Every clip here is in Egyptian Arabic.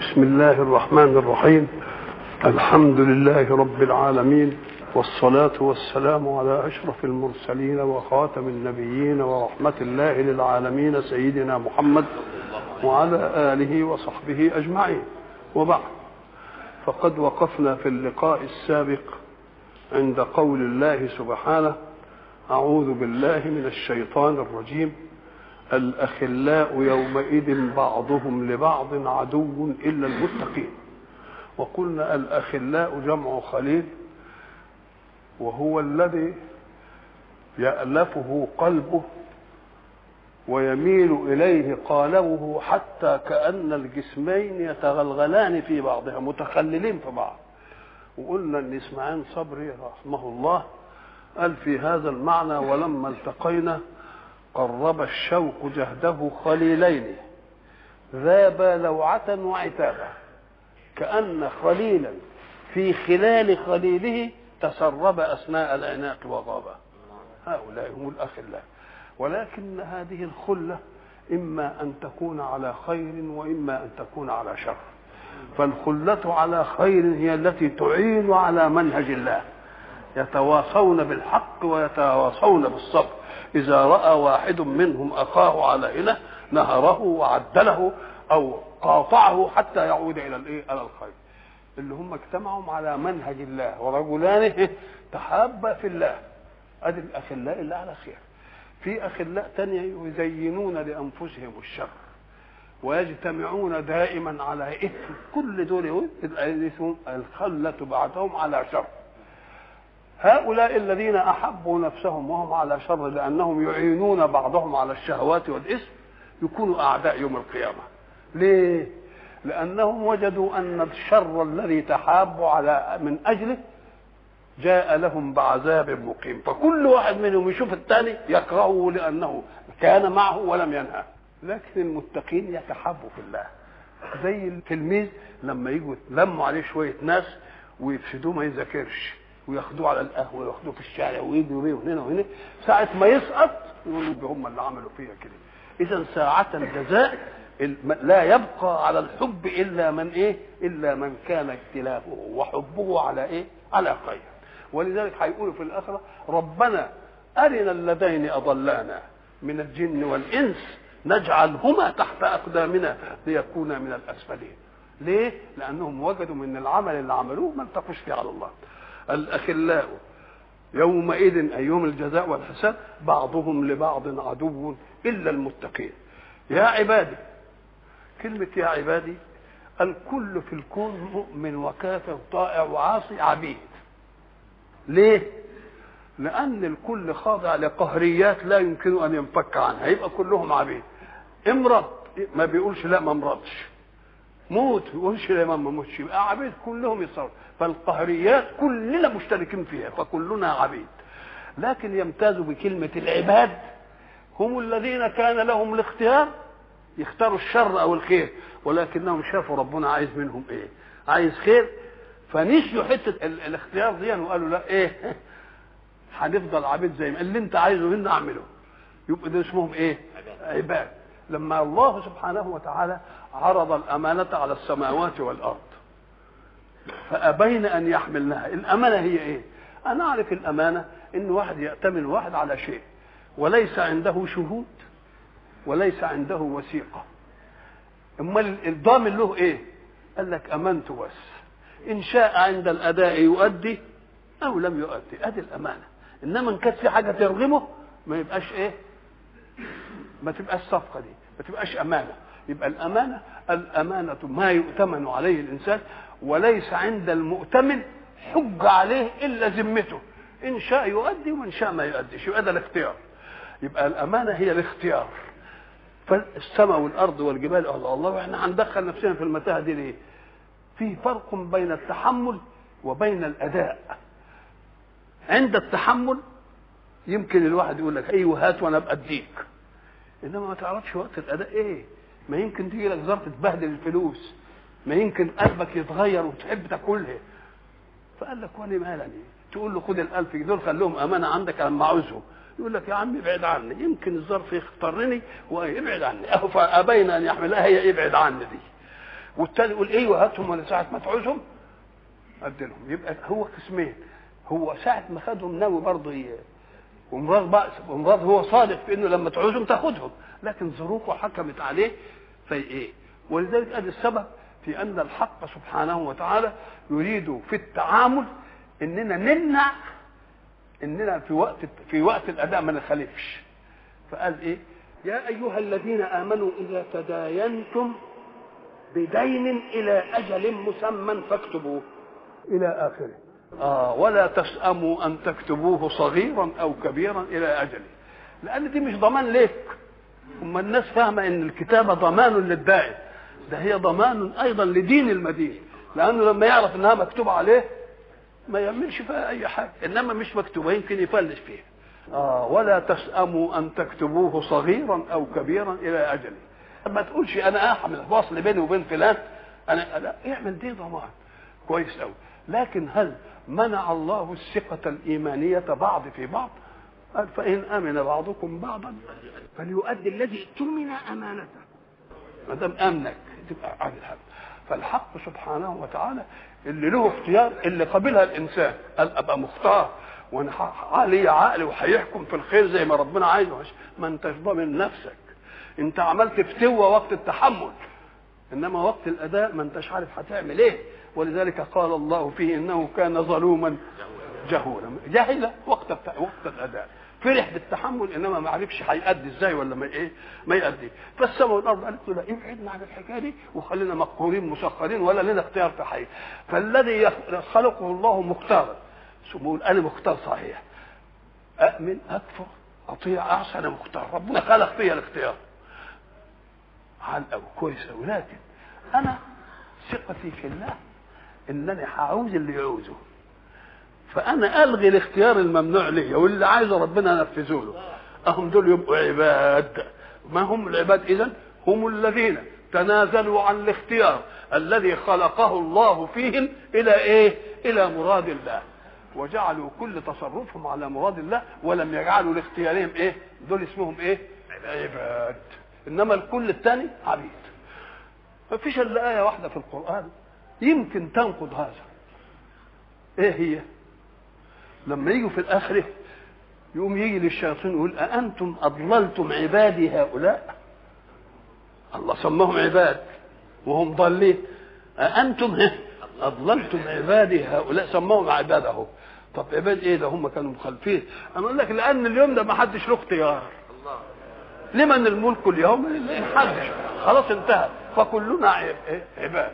بسم الله الرحمن الرحيم الحمد لله رب العالمين والصلاة والسلام على أشرف المرسلين وخاتم النبيين ورحمة الله للعالمين سيدنا محمد وعلى آله وصحبه أجمعين وبعد فقد وقفنا في اللقاء السابق عند قول الله سبحانه أعوذ بالله من الشيطان الرجيم الأخلاء يومئذ بعضهم لبعض عدو إلا المتقين وقلنا الأخلاء جمع خليل وهو الذي يألفه قلبه ويميل إليه قالبه حتى كأن الجسمين يتغلغلان في بعضها متخللين في بعض وقلنا ان اسماعيل صبري رحمه الله قال في هذا المعنى ولما التقينا قرب الشوق جهده خليلين ذابا لوعة وعتابا كأن خليلا في خلال خليله تسرب أثناء العناق وغابا هؤلاء هم الأخلاء ولكن هذه الخلة إما أن تكون على خير وإما أن تكون على شر فالخلة على خير هي التي تعين على منهج الله يتواصون بالحق ويتواصون بالصبر إذا رأى واحد منهم أخاه على إله نهره وعدله أو قاطعه حتى يعود إلى الإيه؟ إلى الخير اللي هم اجتمعوا على منهج الله ورجلان تحابا في الله ادي الاخلاء اللي على خير في اخلاء تانية يزينون لانفسهم الشر ويجتمعون دائما على اثم كل دول اسمهم الخلة بعدهم على شر هؤلاء الذين احبوا نفسهم وهم على شر لانهم يعينون بعضهم على الشهوات والاثم يكونوا اعداء يوم القيامه ليه لانهم وجدوا ان الشر الذي تحابوا على من اجله جاء لهم بعذاب مقيم فكل واحد منهم يشوف الثاني يكرهه لانه كان معه ولم ينهى لكن المتقين يتحابوا في الله زي التلميذ لما يجوا يلموا عليه شويه ناس ويفسدوه ما يذاكرش وياخدوه على القهوه وياخدوه في الشارع ويجروا بيه هنا وهنا ساعه ما يسقط يقولوا هم اللي عملوا فيها كده اذا ساعه الجزاء لا يبقى على الحب الا من ايه الا من كان اختلافه وحبه على ايه على خير ولذلك هيقولوا في الاخره ربنا ارنا اللذين اضلانا من الجن والانس نجعلهما تحت اقدامنا ليكونا من الاسفلين ليه لانهم وجدوا من العمل اللي عملوه ما التقوش فيه على الله الاخلاء يومئذ اي يوم الجزاء والحساب بعضهم لبعض عدو الا المتقين يا عبادي كلمة يا عبادي الكل في الكون مؤمن وكافر طائع وعاصي عبيد ليه لأن الكل خاضع لقهريات لا يمكن أن ينفك عنها يبقى كلهم عبيد امرض ما بيقولش لا ما امرضش موت ما بيقولش لا ما موتش يبقى عبيد كلهم يصرف فالقهريات كلنا مشتركين فيها فكلنا عبيد لكن يمتازوا بكلمة العباد هم الذين كان لهم الاختيار يختاروا الشر او الخير ولكنهم شافوا ربنا عايز منهم ايه عايز خير فنسيوا حته الاختيار دي وقالوا لا ايه هنفضل عبيد زي ما اللي انت عايزه منا اعمله يبقى ده اسمهم ايه عباد لما الله سبحانه وتعالى عرض الامانه على السماوات والارض فابين ان يحملنها الامانه هي ايه انا اعرف الامانه ان واحد ياتمن واحد على شيء وليس عنده شهود وليس عنده وثيقة امال الضامن له ايه قال لك امنت بس ان شاء عند الاداء يؤدي او لم يؤدي ادي الامانه انما ان كانت في حاجه ترغمه ما يبقاش ايه ما تبقاش الصفقه دي ما تبقاش امانه يبقى الامانه الامانه ما يؤتمن عليه الانسان وليس عند المؤتمن حج عليه الا ذمته ان شاء يؤدي وان شاء ما يؤديش يبقى ده الاختيار يبقى الامانه هي الاختيار فالسماء والارض والجبال الله الله واحنا هندخل نفسنا في المتاهه دي ليه؟ في فرق بين التحمل وبين الاداء عند التحمل يمكن الواحد يقول لك ايوه هات وانا ابقى اديك انما ما تعرفش وقت الاداء ايه ما يمكن تيجي لك ظرف تبهدل الفلوس ما يمكن قلبك يتغير وتحب تاكلها فقال لك وانا مالني تقول له خد الالف دول خليهم امانه عندك لما عاوزهم يقول لك يا عم ابعد عني يمكن الظرف يختارني ويبعد عني اهو فابين ان يحملها هي ابعد عني دي والتاني يقول ايوه هاتهم ولا ساعه ما تعوزهم اديلهم يبقى هو قسمين هو ساعه ما خدهم ناوي برضه ي- ومراد بقى ومراد هو صادق في انه لما تعوزهم تاخدهم لكن ظروفه حكمت عليه في ايه ولذلك ادي السبب في ان الحق سبحانه وتعالى يريد في التعامل اننا نمنع اننا في وقت في وقت الاداء ما نخالفش فقال ايه يا ايها الذين امنوا اذا تداينتم بدين الى اجل مسمى فاكتبوه الى اخره اه ولا تساموا ان تكتبوه صغيرا او كبيرا الى اجله لان دي مش ضمان لك اما الناس فاهمه ان الكتابه ضمان للدائن ده هي ضمان ايضا لدين المدين لانه لما يعرف انها مكتوبه عليه ما يعملش فيها اي حاجه انما مش مكتوبه يمكن يفلس فيها آه ولا تسأموا أن تكتبوه صغيرا أو كبيرا إلى أجله ما تقولش أنا أحمل فاصل بيني وبين فلان أنا لا اعمل دي ضمان كويس أوي لكن هل منع الله الثقة الإيمانية بعض في بعض قال فإن أمن بعضكم بعضا فليؤدي الذي اؤتمن أمانته ما دام أمنك تبقى عامل حاجة فالحق سبحانه وتعالى اللي له اختيار اللي قبلها الإنسان قال أبقى مختار وانا علي عقل وهيحكم في الخير زي ما ربنا عايزه ما انتش ضامن نفسك انت عملت فتوه وقت التحمل انما وقت الاداء ما انتش عارف هتعمل ايه ولذلك قال الله فيه انه كان ظلوما جهولا جهل وقت الت- وقت الاداء فرح بالتحمل انما ما عرفش هيأدي ازاي ولا ما ايه ما يأدي فالسماء والارض قالت له لا ابعدنا عن الحكايه دي وخلينا مقهورين مسخرين ولا لنا اختيار في حي فالذي يخ- خلقه الله مختارا بيقول انا مختار صحيح اؤمن اكفر اطيع اعصى انا مختار ربنا خلق فيا الاختيار عال قوي كويس قوي لكن انا ثقتي في الله انني هعوز اللي يعوزه فانا الغي الاختيار الممنوع لي واللي عايزه ربنا انفذه له اهم دول يبقوا عباد ما هم العباد اذا هم الذين تنازلوا عن الاختيار الذي خلقه الله فيهم الى ايه الى مراد الله وجعلوا كل تصرفهم على مراد الله ولم يجعلوا لاختيارهم ايه دول اسمهم ايه عباد انما الكل الثاني عبيد ما فيش الا ايه واحده في القران يمكن تنقض هذا ايه هي لما يجوا في الاخره يقوم يجي للشياطين يقول أأنتم أضللتم عبادي هؤلاء الله سماهم عباد وهم ضالين أأنتم ها أضللتم عبادي هؤلاء سماهم عباد أهو طب عباد إيه ده هم كانوا مخالفين أنا أقول لك لأن اليوم ده ما حدش له اختيار لمن الملك اليوم محدش خلاص انتهى فكلنا عب- إيه؟ عباد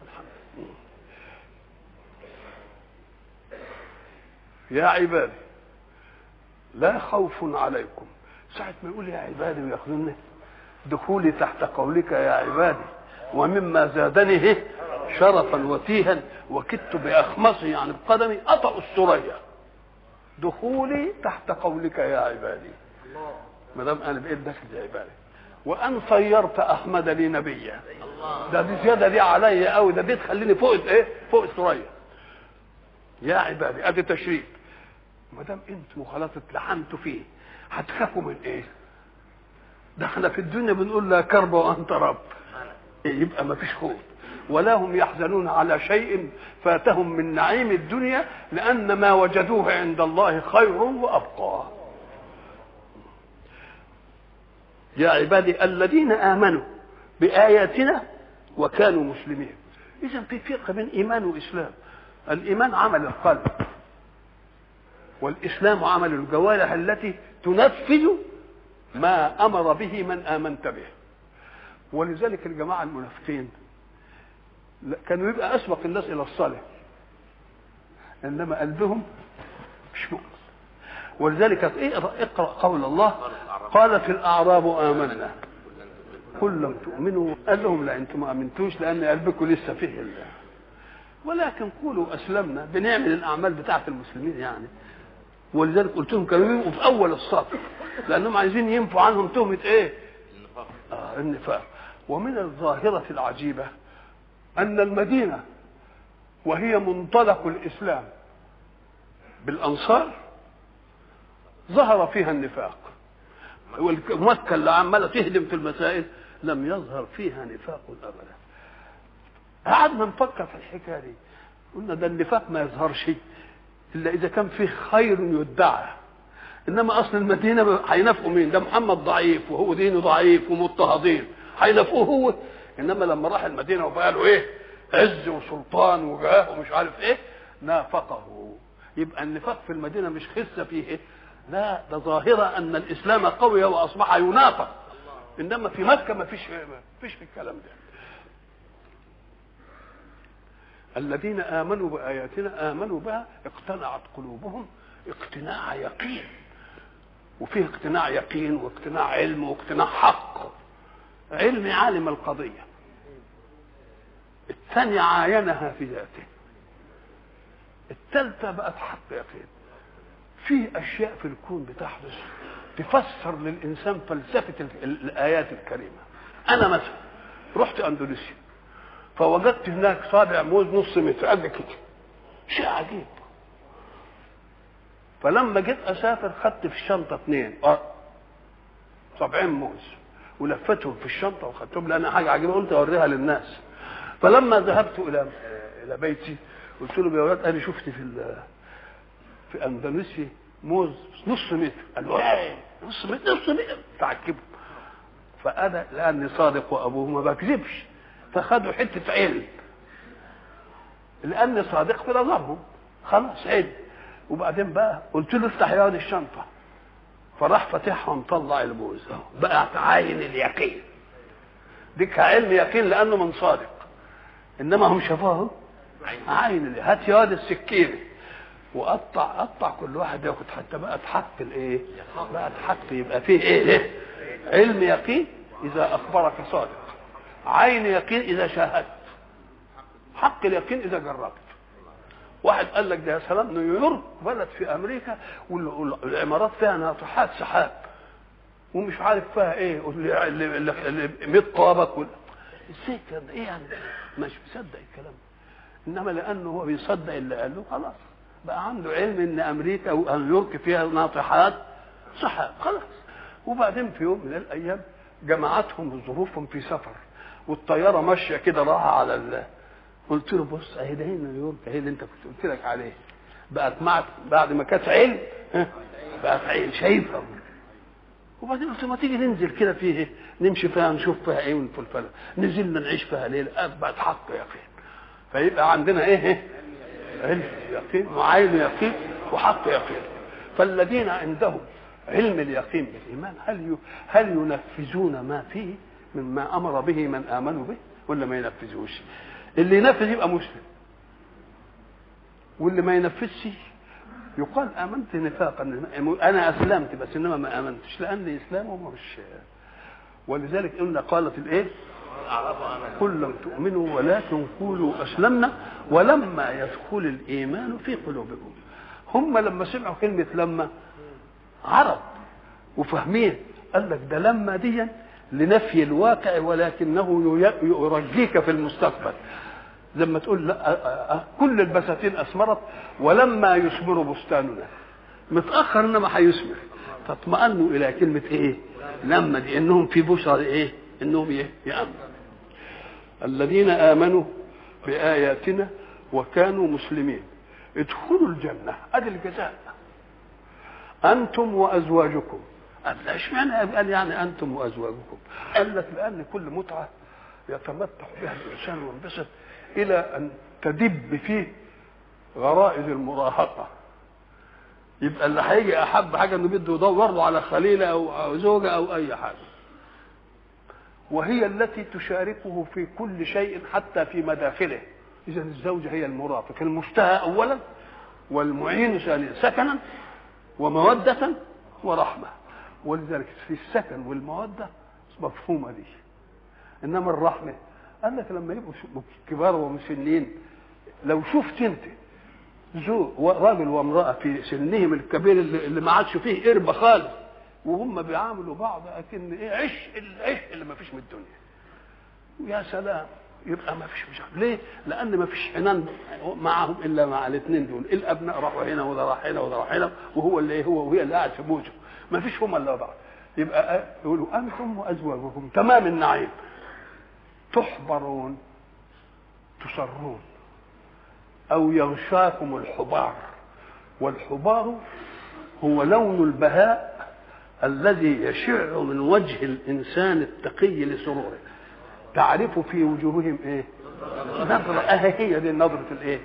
يا عبادي لا خوف عليكم ساعة ما يقول يا عبادي وياخذوني دخولي تحت قولك يا عبادي ومما زادني شرفا وتيها وكدت بأخمصي يعني بقدمي أطأ الثريا دخولي تحت قولك يا عبادي ما دام انا بقيت داخل يا عبادي وان صيرت احمد لي نبيا ده دي زياده دي عليا قوي ده دي تخليني فوق ايه فوق الثريا يا عبادي ادي تشريف ما دام انتم خلاص اتلحمتوا فيه هتخافوا من ايه؟ ده احنا في الدنيا بنقول لا كرب وانت رب إيه يبقى ما فيش خوف ولا هم يحزنون على شيء فاتهم من نعيم الدنيا لان ما وجدوه عند الله خير وابقى يا عبادي الذين امنوا باياتنا وكانوا مسلمين اذا في فرق بين ايمان واسلام الايمان عمل القلب والاسلام عمل الجوارح التي تنفذ ما امر به من امنت به ولذلك الجماعه المنافقين لا- كانوا يبقى اسبق الناس الى الصلاه انما قلبهم مش مؤمن ولذلك اقرا اقرا قول الله قالت الاعراب امنا قل لم تؤمنوا قال لهم لا انتم ما امنتوش لان قلبكم لسه فيه الله ولكن قولوا اسلمنا بنعمل الاعمال بتاعه المسلمين يعني ولذلك قلت لهم كانوا يبقوا في اول الصف لانهم عايزين ينفوا عنهم تهمه ايه؟ آه النفاق ومن الظاهره العجيبه ان المدينه وهي منطلق الاسلام بالانصار ظهر فيها النفاق ومكه اللي عماله تهدم في المسائل لم يظهر فيها نفاق ابدا قعدنا نفكر في الحكايه دي قلنا ده النفاق ما يظهرش الا اذا كان فيه خير يدعى انما اصل المدينه هينافقوا مين ده محمد ضعيف وهو دينه ضعيف ومضطهدين هينافقوه هو انما لما راح المدينه وبقى له ايه عز وسلطان وجاه ومش عارف ايه نافقه يبقى النفاق في المدينه مش خسه فيه إيه؟ لا ده ظاهره ان الاسلام قوي واصبح ينافق انما في مكه ما فيش ما فيش في الكلام ده الذين امنوا باياتنا امنوا بها اقتنعت قلوبهم اقتناع يقين وفيه اقتناع يقين واقتناع علم واقتناع حق علم عالم القضيه الثانية عاينها في ذاته الثالثة بقت حق يقين في أشياء في الكون بتحدث تفسر للإنسان فلسفة الآيات الكريمة أنا مثلا رحت أندونيسيا فوجدت هناك صابع موز نص متر قد كده شيء عجيب فلما جيت اسافر خدت في الشنطه اثنين صابعين موز ولفتهم في الشنطه وخدتهم لان حاجه عجيبه قلت اوريها للناس فلما ذهبت الى الى بيتي قلت لهم يا ولاد انا شفت في في اندونيسيا موز نص متر قالوا ايه نص متر نص متر تعجبوا فانا لاني صادق وابوه ما بكذبش فخدوا حته علم لاني صادق في نظرهم خلاص علم وبعدين بقى قلت له افتح يا الشنطه فراح فاتحها ومطلع الموز بقى عين اليقين ديك علم يقين لانه من صادق انما هم شافوه عين هات يا السكينه وقطع قطع كل واحد ياخد حتى بقى حق الايه بقى حق يبقى فيه ايه, إيه؟ علم يقين اذا اخبرك صادق عين يقين اذا شاهدت حق اليقين اذا جربت واحد قال لك ده يا سلام نيويورك بلد في امريكا والعمارات فيها ناطحات سحاب ومش عارف فيها ايه اللي 100 طابق ولا ازاي كده ايه يعني مش مصدق الكلام انما لانه هو بيصدق اللي قاله خلاص بقى عنده علم ان امريكا ونيويورك فيها ناطحات سحاب خلاص وبعدين في يوم من الايام جمعتهم ظروفهم في سفر والطياره ماشيه كده راحه على ال... قلت له بص اهي ده هنا نيويورك اهي اللي انت كنت قلت لك عليه بقت معك بعد ما كانت عين بقت عين شايفها وبعدين قلت ما تيجي ننزل كده فيه نمشي فيها نشوف فيها ايه ونفلفلها نزلنا نعيش فيها ليله بقت حق يقين فيبقى عندنا ايه علم يقين وعين يقين وحق يقين فالذين عندهم علم اليقين بالايمان هل هل ينفذون ما فيه مما امر به من امنوا به ولا ما ينفذوش اللي ينفذ يبقى مسلم واللي ما ينفذش يقال امنت نفاقا انا اسلمت بس انما ما امنتش لان اسلامه مش ولذلك قلنا قالت الايه قل لم تؤمنوا ولكن قولوا اسلمنا ولما يدخل الايمان في قلوبكم هم لما سمعوا كلمه لما عرب وفاهمين قال لك ده لما دي لنفي الواقع ولكنه يرجيك في المستقبل لما تقول لا كل البساتين اثمرت ولما يثمر بستاننا متاخر انما هيثمر فاطمأنوا الى كلمه ايه لما دي انهم في بشرى ايه انهم ايه يامنوا الذين امنوا باياتنا وكانوا مسلمين ادخلوا الجنه ادي الجزاء انتم وازواجكم قال لا اشمعنى قال يعني انتم وازواجكم قال لك لان كل متعه يتمتع بها الانسان وينبسط الى ان تدب فيه غرائز المراهقه يبقى اللي هيجي احب حاجه انه بده يدور له على خليله او زوجه او اي حاجه وهي التي تشاركه في كل شيء حتى في مداخله اذا الزوجه هي المرافق المشتهى اولا والمعين ثانيا سكنا وموده ورحمه ولذلك في السكن والموده مفهومه دي انما الرحمه قال لك لما يبقوا كبار ومسنين لو شفت انت زوج راجل وامراه في سنهم الكبير اللي, اللي ما عادش فيه قربه خالص وهم بيعاملوا بعض اكن ايه عشق العشق اللي ما فيش من الدنيا يا سلام يبقى ما فيش مشاكل ليه؟ لان ما فيش حنان معهم الا مع الاثنين دول الابناء راحوا هنا وده راح هنا وده راح هنا وهو اللي هو وهي اللي قاعد في بوجه ما فيش هم الا بعض يبقى يقولوا انتم وازواجكم تمام النعيم تحبرون تحشرون أو يغشاكم الحبار والحبار هو لون البهاء الذي يشع من وجه الإنسان التقي لسروره تعرف في وجوههم ايه نظرة اه هي دي نظرة الايه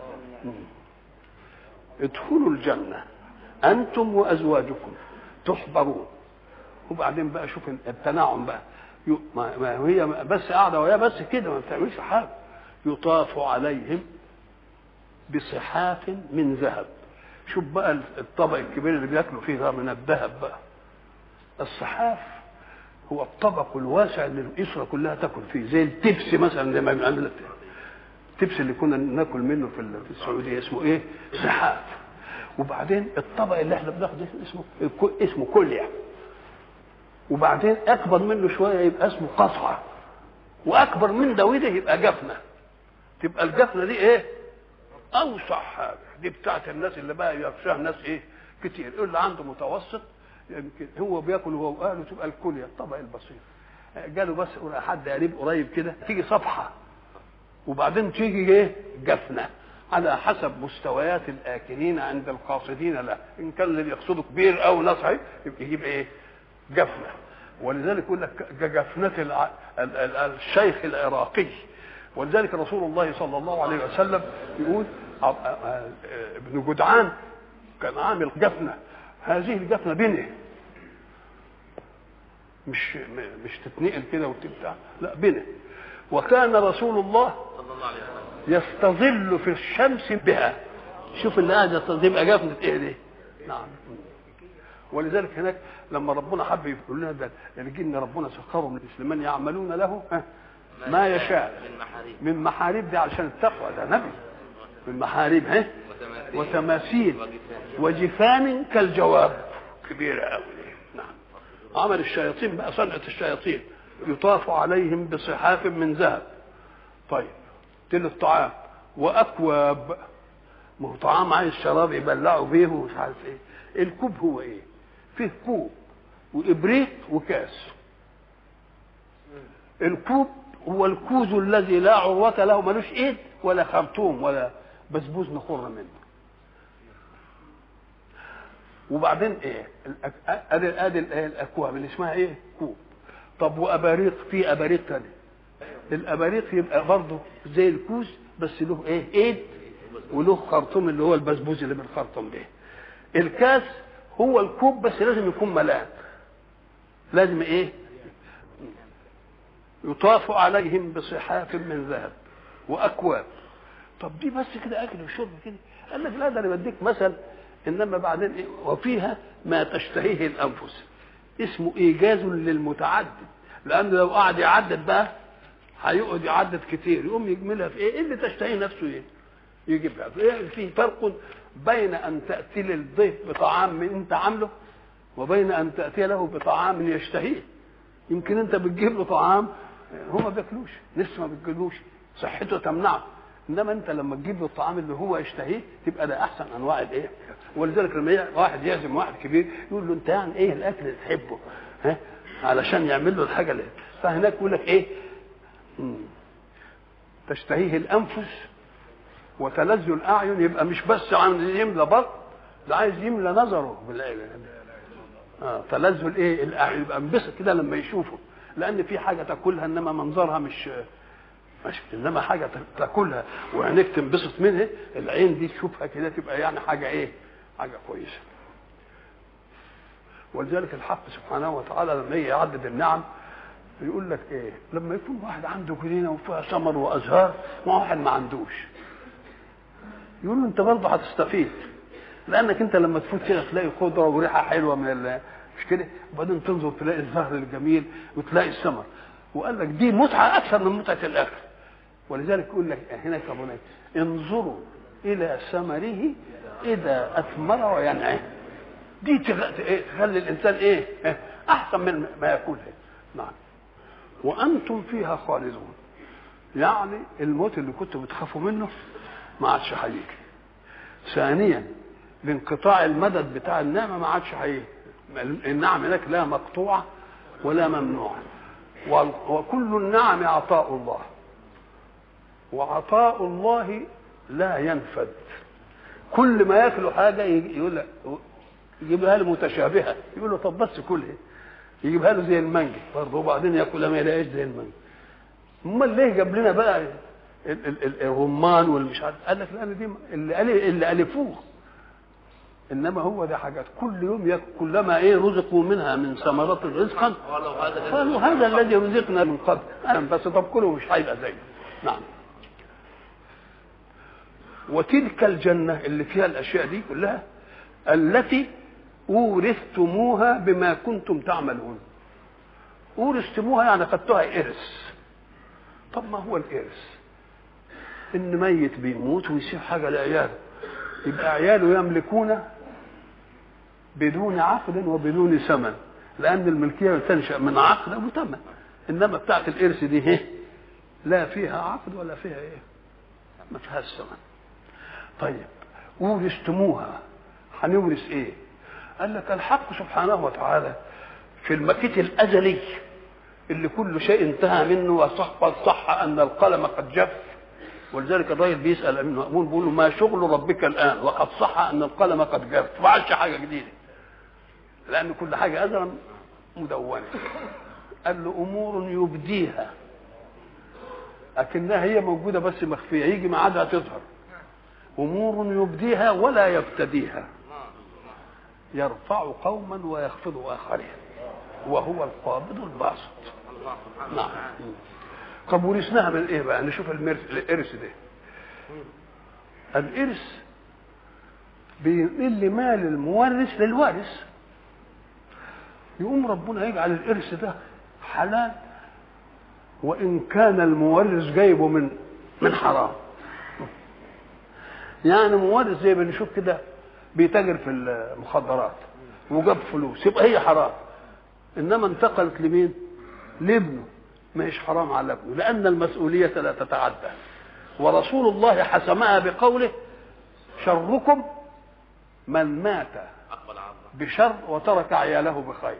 ادخلوا الجنة انتم وازواجكم تحبرون وبعدين بقى شوف التناعم بقى ما هي بس قاعده وهي بس كده ما بتعملش حاجه يطاف عليهم بصحاف من ذهب شوف بقى الطبق الكبير اللي بياكلوا فيه ده من الذهب بقى الصحاف هو الطبق الواسع اللي الاسره كلها تاكل فيه زي التبس مثلا زي ما بنعمل التبس اللي كنا ناكل منه في السعوديه اسمه ايه؟ صحاف وبعدين الطبق اللي احنا بناخده اسمه اسمه كليا وبعدين اكبر منه شويه يبقى اسمه قصعه واكبر من ده وده يبقى جفنه تبقى الجفنه دي ايه؟ اوسع حاجه دي بتاعت الناس اللي بقى يخشاها الناس ايه؟ كتير اللي عنده متوسط يمكن هو بياكل هو واهله تبقى الكليه الطبق البسيط جاله بس حد قريب قريب كده تيجي صفحه وبعدين تيجي ايه؟ جفنه على حسب مستويات الاكلين عند القاصدين له ان كان اللي يقصده كبير او نصعي يبقى يجيب ايه؟ جفنه ولذلك يقول لك جفنه الع... ال... ال... الشيخ العراقي ولذلك رسول الله صلى الله عليه وسلم يقول ابن جدعان كان عامل جفنه هذه الجفنه بنه مش مش تتنقل كده وتبتاع لا بنه وكان رسول الله صلى الله عليه وسلم يستظل في الشمس بها شوف اللي قاعد يستظل يبقى جفنه ايه دي نعم ولذلك هناك لما ربنا حب يقول لنا ده الجن ربنا سخرهم للمسلمين يعملون له ما يشاء من محاريب من محاريب دي علشان التقوى ده نبي من محاريب ها وتماثيل وتماثيل وجفان. وجفان كالجواب كبيرة أوي نعم عمل الشياطين بقى صنعة الشياطين يطاف عليهم بصحاف من ذهب طيب تل الطعام وأكواب ما هو طعام عايز شراب يبلعوا بيه ومش عارف ايه الكوب هو ايه فيه كوب وإبريق وكاس الكوب هو الكوز الذي لا عروة له ملوش ايد ولا خرطوم ولا بسبوس نخر منه وبعدين ايه الأك- ادي ادي الإيه؟ الاكواب اللي اسمها ايه كوب طب واباريق في اباريق تاني الاباريق يبقى برضه زي الكوز بس له ايه ايد وله خرطوم اللي هو البسبوس اللي بنخرطم به الكاس هو الكوب بس لازم يكون ملان لازم ايه يطاف عليهم بصحاف من ذهب واكواب طب دي بس كده اكل وشرب كده قال لك لا ده انا بديك مثل انما بعدين إيه؟ وفيها ما تشتهيه الانفس اسمه ايجاز للمتعدد لان لو قعد يعدد بقى هيقعد يعدد كتير يقوم يجملها في ايه إيه اللي تشتهيه نفسه ايه يجيبها إيه في فرق بين ان تاتي للضيف بطعام من انت عامله وبين ان تاتي له بطعام يشتهيه يمكن انت بتجيب له طعام هو ما بياكلوش لسه ما بياكلوش صحته تمنعه انما انت لما تجيب له الطعام اللي هو يشتهيه تبقى ده احسن انواع الايه ولذلك لما ي- واحد يعزم واحد كبير يقول له انت يعني ايه الاكل اللي تحبه ها علشان يعمل له الحاجه اللي فهناك يقول لك ايه مم. تشتهيه الانفس وتلذ الاعين يبقى مش بس عايز يملى بطن ده عايز يملى نظره بالعلم آه تلذ الايه الاعين يبقى انبسط كده لما يشوفه لان في حاجه تاكلها انما منظرها مش مش انما حاجه تاكلها وعينيك تنبسط منها العين دي تشوفها كده تبقى يعني حاجه ايه حاجه كويسه ولذلك الحق سبحانه وتعالى لما يجي يعدد النعم يقول لك ايه لما يكون واحد عنده جنينه وفيها ثمر وازهار وواحد ما عندوش يقول له انت برضه هتستفيد لانك انت لما تفوت كده تلاقي خضره وريحه حلوه من ال- مش كده وبعدين تنظر تلاقي الزهر الجميل وتلاقي الثمر وقال لك دي متعه اكثر من متعه الاكل ولذلك يقول لك هناك يا بني انظروا الى ثمره اذا اثمر وينعم دي تغ- إيه؟ تخلي الانسان ايه إيه؟ احسن من ما ياكلها نعم وانتم فيها خالدون يعني الموت اللي كنتوا بتخافوا منه ما عادش هيجي ثانيا لانقطاع المدد بتاع النعمه ما عادش هيجي النعم هناك لا مقطوعه ولا ممنوعه وال- وكل النعم عطاء الله وعطاء الله لا ينفد كل ما ياكلوا حاجه يقول لك يجيبها له متشابهه يقول له طب بس كلها يجيبها له زي المانجا برضه وبعدين ياكلها ما يلاقيش زي المانجا امال ليه جاب لنا بقى ال- ال- ال- الرمان والمش عارف قال لك لان دي اللي ألف- اللي الفوه انما هو ده حاجات كل يوم ياكل كلما ايه رزقوا منها من ثمرات رزقا قالوا هذا الذي رزقنا من قبل انا بس طب كله مش هيبقى زيه نعم وتلك الجنة اللي فيها الأشياء دي كلها التي أورثتموها بما كنتم تعملون أورثتموها يعني خدتوها إرث طب ما هو الإرث إن ميت بيموت ويسيب حاجة لعياله يبقى عياله يملكون بدون عقد وبدون ثمن لأن الملكية تنشأ من عقد وثمن إنما بتاعت الإرث دي هي لا فيها عقد ولا فيها إيه ما فيهاش ثمن طيب ورثتموها هنورث ايه قال لك الحق سبحانه وتعالى في المكيت الازلي اللي كل شيء انتهى منه وصح وصح ان القلم قد جف ولذلك الراجل بيسال امين مامون بيقول له ما شغل ربك الان وقد صح ان القلم قد جف ما عادش حاجه جديده لان كل حاجه ازلا مدونه قال له امور يبديها لكنها هي موجوده بس مخفيه يجي ميعادها تظهر امور يبديها ولا يبتديها يرفع قوما ويخفض اخرين وهو القابض الباسط نعم طب ورثناها من ايه بقى نشوف المرث الارث ده الارث بينقل مال المورث للوارث يقوم ربنا يجعل الارث ده حلال وان كان المورث جايبه من من حرام يعني مورث زي ما نشوف كده بيتاجر في المخدرات وجاب فلوس يبقى هي حرام انما انتقلت لمين؟ لابنه ما هيش حرام على ابنه لان المسؤوليه لا تتعدى ورسول الله حسمها بقوله شركم من مات بشر وترك عياله بخير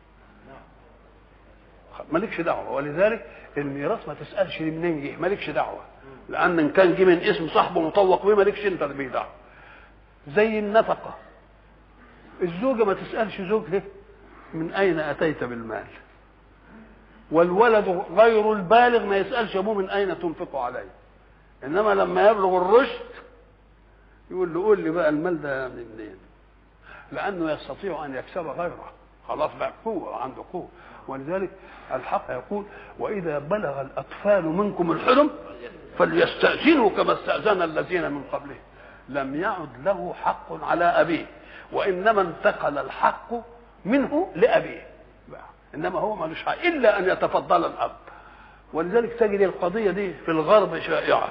مالكش دعوه ولذلك الميراث ما تسالش منين جه مالكش دعوه لان ان كان جه من اسم صاحبه مطوق بيه مالكش انت بيه دعوه زي النفقه الزوجه ما تسالش زوجها من اين اتيت بالمال والولد غير البالغ ما يسالش ابوه من اين تنفق عليه انما لما يبلغ الرشد يقول له قول لي بقى المال ده منين لانه يستطيع ان يكسب غيره خلاص بقى قوه عنده قوه ولذلك الحق يقول واذا بلغ الاطفال منكم الحلم فليستاذنوا كما استاذن الذين من قبلهم لم يعد له حق على ابيه وانما انتقل الحق منه لابيه انما هو ملوش حق الا ان يتفضل الاب ولذلك تجد القضيه دي في الغرب شائعه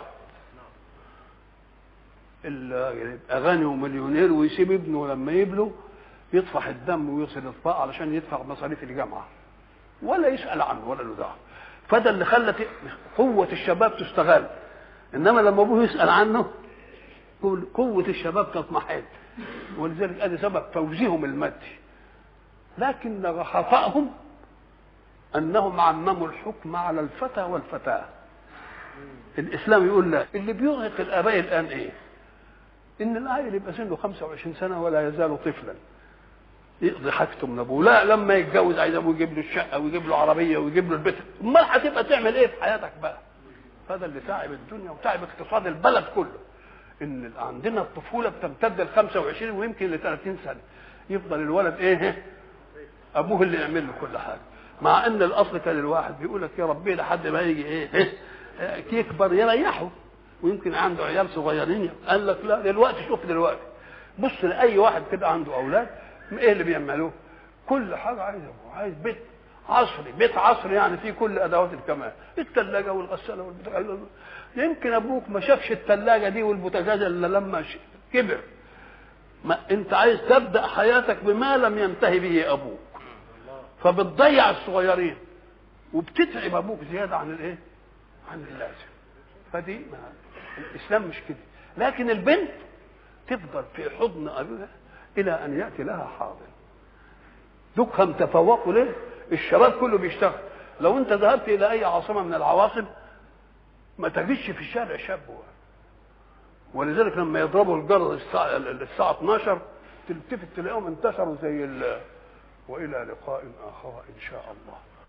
الراجل يبقى غني ومليونير ويسيب ابنه لما يبلغ يطفح الدم ويغسل الاطفاء علشان يدفع مصاريف الجامعه ولا يسال عنه ولا له دعوه فده اللي خلت قوه الشباب تستغل انما لما ابوه يسال عنه قوه الشباب تضمحل ولذلك ادي سبب فوزهم المادي لكن خطأهم انهم عمموا الحكم على الفتى والفتاه الاسلام يقول لا اللي بيرهق الاباء الان ايه ان العيل يبقى سنه 25 سنه ولا يزال طفلا يقضي حاجته من ابوه لا لما يتجوز عايز ابوه يجيب له الشقه ويجيب له عربيه ويجيب له البيت امال هتبقى تعمل ايه في حياتك بقى هذا اللي تعب الدنيا وتعب اقتصاد البلد كله ان عندنا الطفوله بتمتد ل 25 ويمكن ل 30 سنه يفضل الولد ايه ابوه اللي يعمل له كل حاجه مع ان الاصل كان الواحد بيقول لك يا ربي لحد ما يجي ايه يكبر يريحه ويمكن عنده عيال صغيرين قال لك لا دلوقتي شوف دلوقتي بص لاي واحد كده عنده اولاد ايه اللي بيعملوه؟ كل حاجه عايز ابوه عايز بيت عصري بيت عصري يعني فيه كل ادوات الكمال الثلاجه والغساله والبتاع يمكن ابوك ما شافش الثلاجه دي والبوتاجاز الا لما كبر ما انت عايز تبدا حياتك بما لم ينتهي به ابوك فبتضيع الصغيرين وبتتعب ابوك زياده عن الايه؟ عن اللازم فدي ما الاسلام مش كده لكن البنت تفضل في حضن ابيها الى ان ياتي لها حاضر دكهم تفوقوا ليه الشباب كله بيشتغل لو انت ذهبت الى اي عاصمه من العواصم ما تجدش في الشارع شاب واحد ولذلك لما يضربوا الجرس الساعة الساعة 12 تلتفت تلاقيهم انتشروا زي ال والى لقاء اخر ان شاء الله